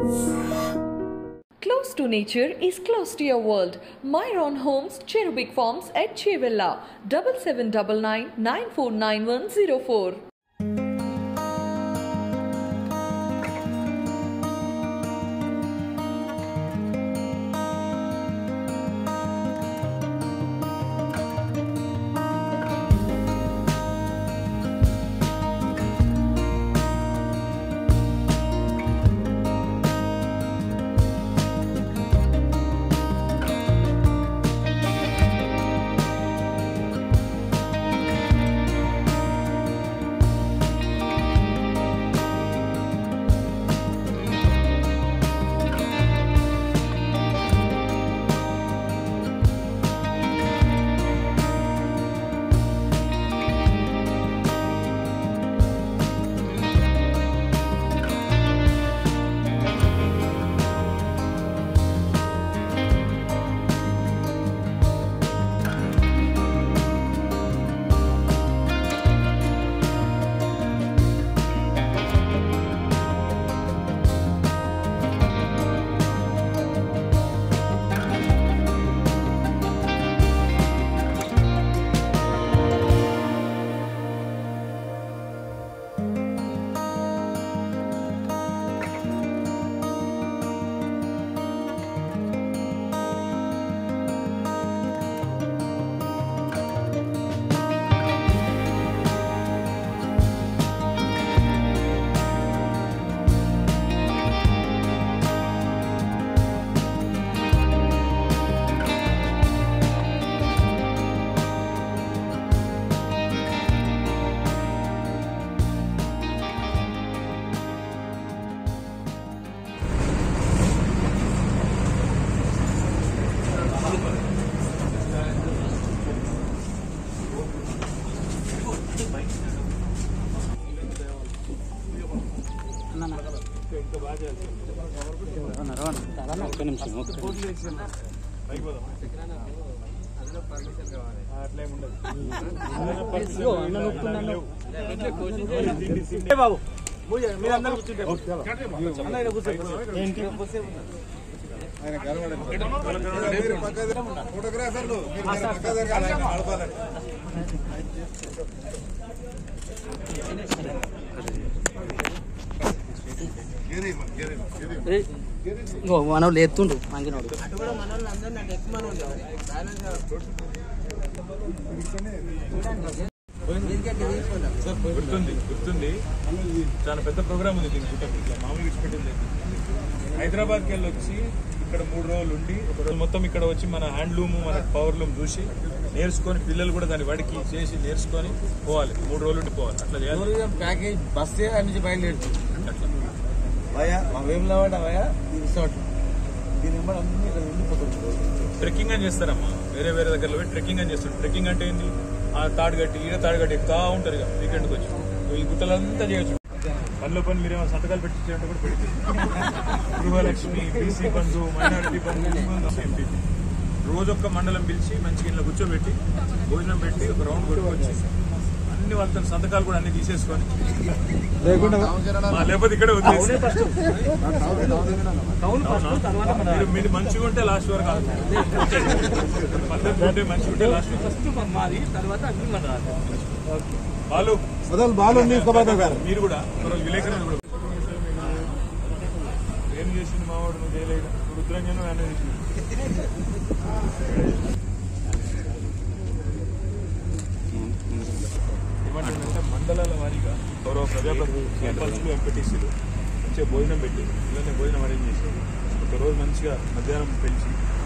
Close to nature is close to your world. Myron Homes, Cherubic Farms at Chevilla, 7799 949104. ఒక్క నిమిషం ఒక్క నిమిషం. ఏయ్, ఇంకో మనోళ్ళు ఎత్తుండ్రు మంగినోడు గుర్తుంది గుర్తుంది చాలా పెద్ద ప్రోగ్రామ్ ఉంది దీనికి గుర్తు ఇట్లా మామూలుగా ఇచ్చిపెట్టింది హైదరాబాద్కి వెళ్ళి వచ్చి ఇక్కడ మూడు రోజులు ఉండి ఒక రోజు మొత్తం ఇక్కడ వచ్చి మన హ్యాండ్లూమ్ మన పవర్ లూమ్ చూసి నేర్చుకొని పిల్లలు కూడా దాన్ని వాడికి చేసి నేర్చుకొని పోవాలి మూడు రోజులు ఉండి పోవాలి అట్లా చేయాలి టూరిజం ప్యాకేజ్ బస్సే అన్ని నుంచి బయలుదేరుతుంది అట్లా భయ మా వేములవాడ భయ ఈ రిసార్ట్ దీని నెంబర్ అన్ని ఇక్కడ ఉండిపోతుంది ట్రెక్కింగ్ అని చేస్తారమ్మా వేరే వేరే దగ్గరలో పోయి ట్రెక్కింగ్ అని చేస్తారు ట్రెక్కింగ్ అంటే ఏంది ఆ తాడు కట్టి ఈడ తాడు కట్టి ఎక్కుతా ఉంటారు ఇక వీకెండ్కి వచ్చి ఈ గుట్టలంతా చేయొచ్చు పనిలో పని మీరేమో సంతకాలు పెట్టి చేయంటే కూడా పెడితే Gruhalakshmi BC Bandhu minority Bandhu MP రోజు ఒక్క మండలం పిలిచి మంచిగా ఇంట్లో కూర్చోబెట్టి భోజనం పెట్టి ఒక రౌండ్ కొట్టుకొచ్చి అన్ని వాళ్ళతో సంతకాలు కూడా అన్ని తీసేసుకొని మా లేకపోతే ఇక్కడే వదిలేసి అవునా? మీరు- మీరు మంచిగా ఉంటే లాస్ట్ వరకు ఆగుతారు. పద్ధతి ఉంటే మంచిగా ఉంటే లాస్ట్ వరకు మాది తర్వాత అన్ని మన బాలు మొదలు బాలు తీసుకోబోతా గారు మీరు కూడా ఒకరోజు విలేకరులు కూడా ఏం చేసింది మావాడు నువ్వు చేయలేదు రుద్రంజను ఆయన చేసింది ఏమంటుందంటే మండలాల వారీగా గౌరవ ప్రజాప్రతినిధులు సర్పంచ్లు ఎంపీటీసీలు మంచిగా భోజనం పెట్టి ఇళ్ళనే భోజనం అరేంజ్ చేసి ఒక రోజు మంచిగా మధ్యాహ్నం పిలిచి